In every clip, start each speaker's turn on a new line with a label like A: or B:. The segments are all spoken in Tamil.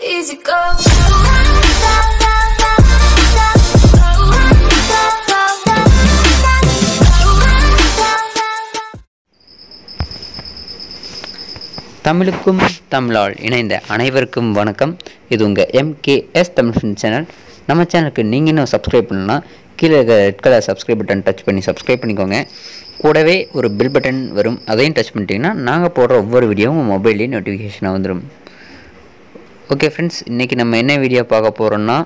A: easy go.
B: தமிழுக்கும் தமிழால் இணைந்த அனைவருக்கும் வணக்கம் இது உங்கள் எம்கேஎஸ் தமிழ் ஃபிலிம் சேனல் நம்ம சேனலுக்கு நீங்கள் இன்னும் சப்ஸ்கிரைப் பண்ணலாம் கீழே இருக்க red colour subscribe button touch பண்ணி சப்ஸ்கிரைப் பண்ணிக்கோங்க கூடவே ஒரு பில் பட்டன் வரும் அதையும் டச் பண்ணிட்டீங்கன்னா நாங்கள் போடுற ஒவ்வொரு வீடியோவும் மொபைல்லேயே நோட்டிஃபிகேஷனாக வந்துடும் ஓகே ஃப்ரெண்ட்ஸ் இன்றைக்கி நம்ம என்ன வீடியோ பார்க்க போகிறோன்னா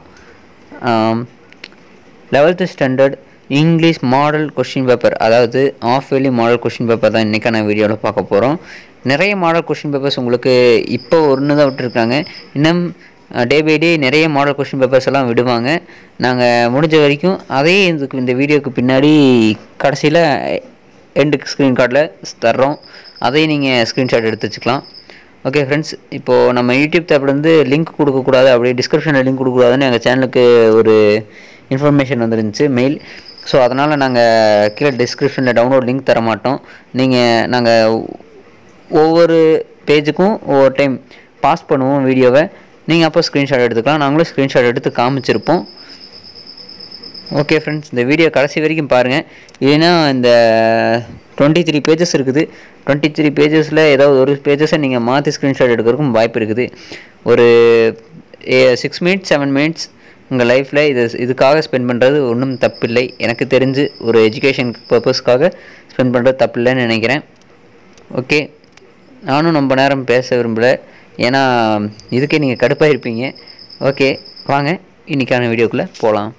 B: eleventh standard English model question paper அதாவது half yearly model question paper தான் இன்றைக்கான வீடியோவில் பார்க்க போகிறோம் நிறைய மாடல் கொஷின் பேப்பர்ஸ் உங்களுக்கு இப்போ ஒன்று தான் விட்டுருக்காங்க இன்னும் டே பை டே நிறைய மாடல் கொஷின் பேப்பர்ஸ் எல்லாம் விடுவாங்க நாங்கள் முடிஞ்ச வரைக்கும் அதே இதுக்கு இந்த வீடியோக்கு பின்னாடி கடைசியில் எண்டு ஸ்க்ரீன் கார்டில் தர்றோம் அதையும் நீங்கள் ஸ்க்ரீன்ஷாட் எடுத்து வச்சுக்கலாம் ஓகே ஃப்ரெண்ட்ஸ் இப்போது நம்ம யூடியூப் தரப்புல இருந்து லிங்க் கொடுக்கக்கூடாது அப்படியே டிஸ்கிரிப்ஷனில் லிங்க் கொடுக்கக்கூடாதுன்னு எங்கள் சேனலுக்கு ஒரு இன்ஃபர்மேஷன் வந்துருந்துச்சு மெயில் ஸோ அதனால் நாங்கள் கீழே டிஸ்கிரிப்ஷனில் டவுன்லோட் லிங்க் தர மாட்டோம் நீங்கள் நாங்கள் ஒவ்வொரு பேஜுக்கும் ஒவ்வொரு டைம் பாஸ் பண்ணுவோம் வீடியோவை நீங்கள் அப்போ ஸ்க்ரீன்ஷாட் எடுத்துக்கலாம் நாங்களும் ஸ்க்ரீன்ஷாட் எடுத்து காமிச்சிருப்போம் ஓகே ஃப்ரெண்ட்ஸ் இந்த வீடியோ கடைசி வரைக்கும் பாருங்கள் இல்லைன்னா இந்த டுவெண்ட்டி த்ரீ பேஜஸ் இருக்குது டுவெண்ட்டி த்ரீ பேஜஸில் ஏதாவது ஒரு பேஜஸை நீங்கள் மாற்றி ஸ்க்ரீன்ஷாட் எடுக்கிறதுக்கும் வாய்ப்பு இருக்குது ஒரு சிக்ஸ் மினிட்ஸ் செவன் மினிட்ஸ் உங்கள் லைஃப்பில் இது இதுக்காக ஸ்பெண்ட் பண்ணுறது ஒன்றும் தப்பில்லை எனக்கு தெரிஞ்சு ஒரு எஜுகேஷன் பர்பஸ்க்காக ஸ்பெண்ட் பண்ணுறது தப்பில்லைன்னு நினைக்கிறேன் ஓகே நானும் ரொம்ப நேரம் பேச விரும்பலை ஏன்னா இதுக்கே நீங்கள் கடுப்பாக இருப்பீங்க ஓகே வாங்க இன்றைக்கான வீடியோக்குள்ளே போகலாம்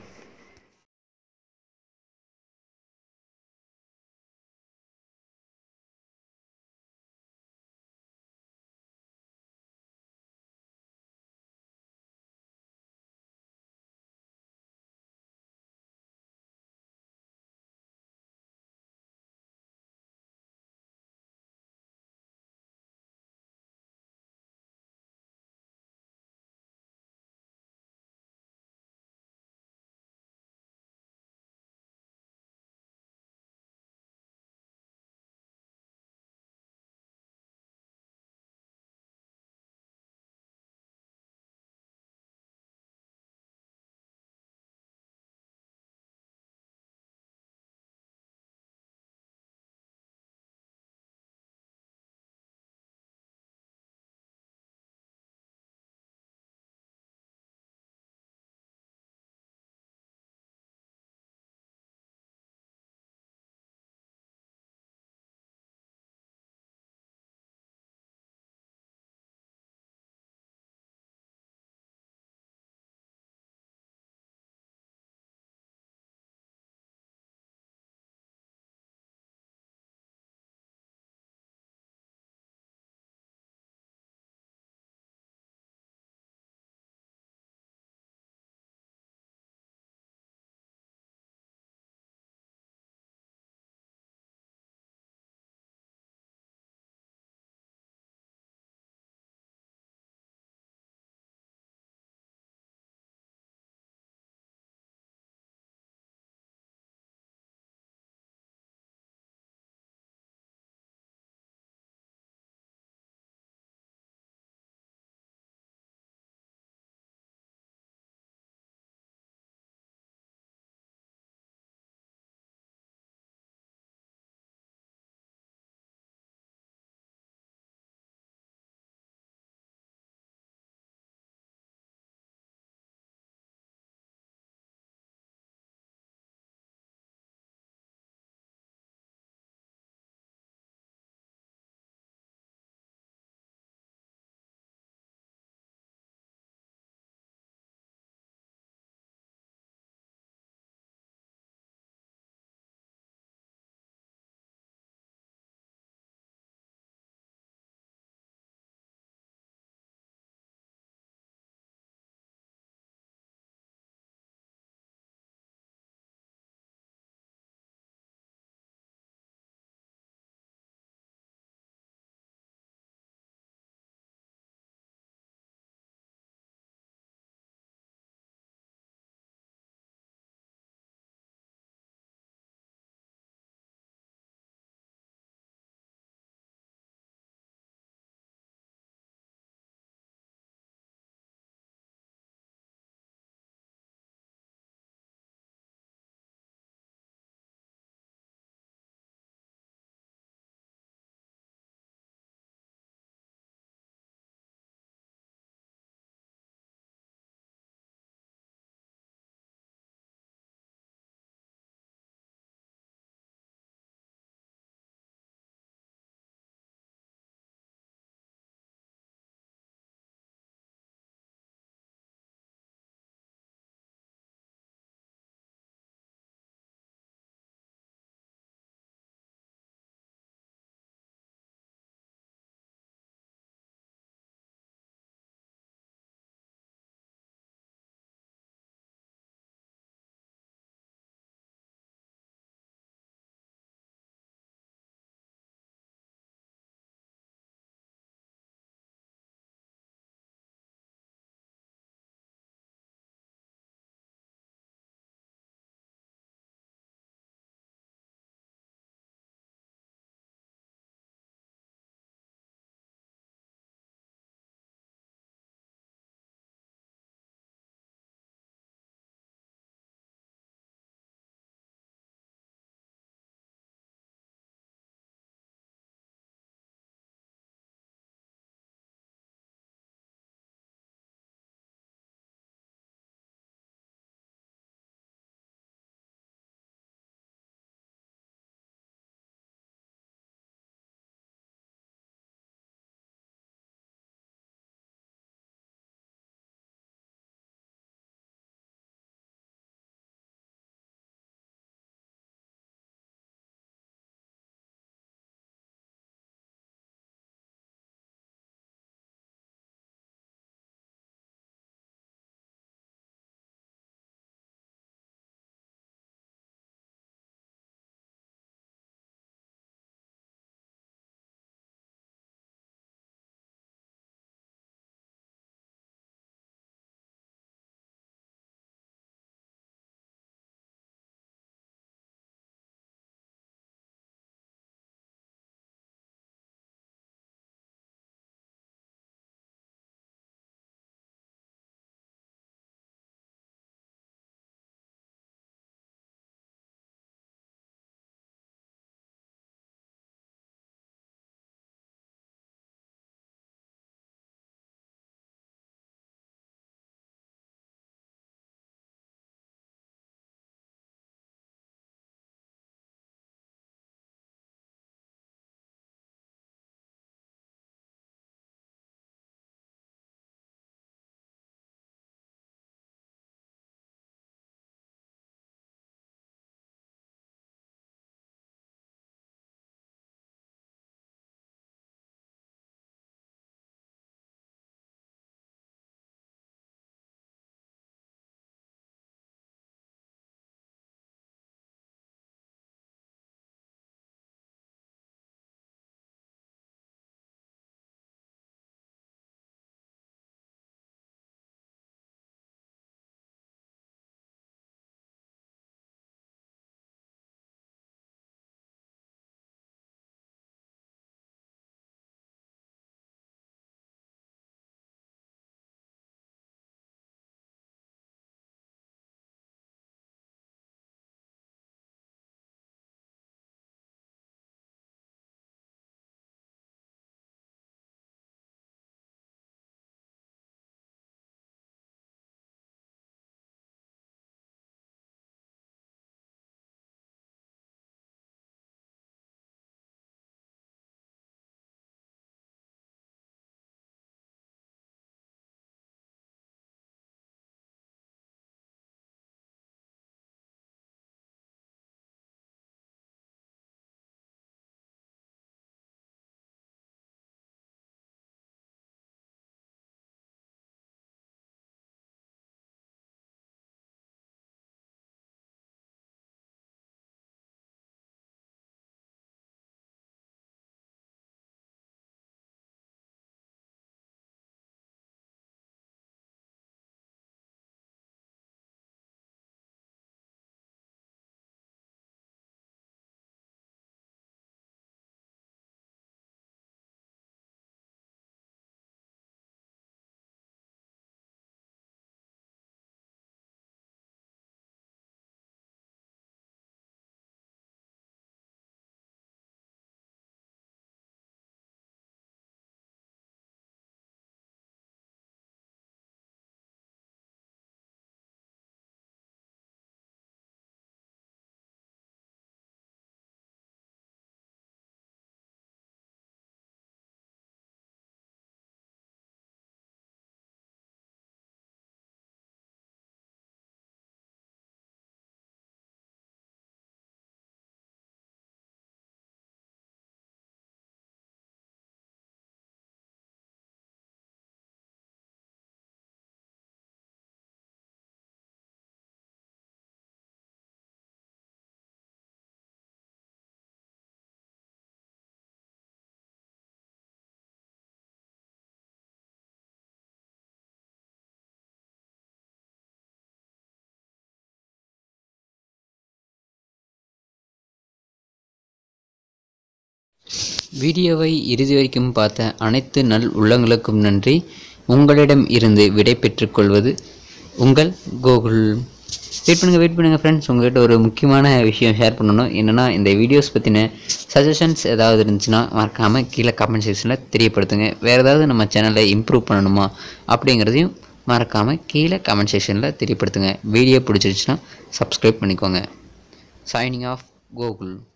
B: வீடியோவை இறுதி வரைக்கும் பார்த்த அனைத்து நல் உள்ளங்களுக்கும் நன்றி உங்களிடம் இருந்து விடை பெற்றுக்கொள்வது உங்கள் கோகுல் வெயிட் பண்ணுங்கள் வெயிட் பண்ணுங்கள் ஃப்ரெண்ட்ஸ் உங்கள்கிட்ட ஒரு முக்கியமான விஷயம் ஷேர் பண்ணணும் என்னென்னா இந்த வீடியோஸ் பற்றின சஜஷன்ஸ் ஏதாவது இருந்துச்சுன்னா மறக்காமல் கீழே கமெண்ட் செக்ஷனில் தெரியப்படுத்துங்க வேறு ஏதாவது நம்ம சேனலை இம்ப்ரூவ் பண்ணணுமா அப்படிங்கிறதையும் மறக்காமல் கீழே கமெண்ட் செக்ஷனில் தெரியப்படுத்துங்க வீடியோ பிடிச்சிருச்சுன்னா சப்ஸ்கிரைப் பண்ணிக்கோங்க சைனிங் ஆஃப் கோகுல்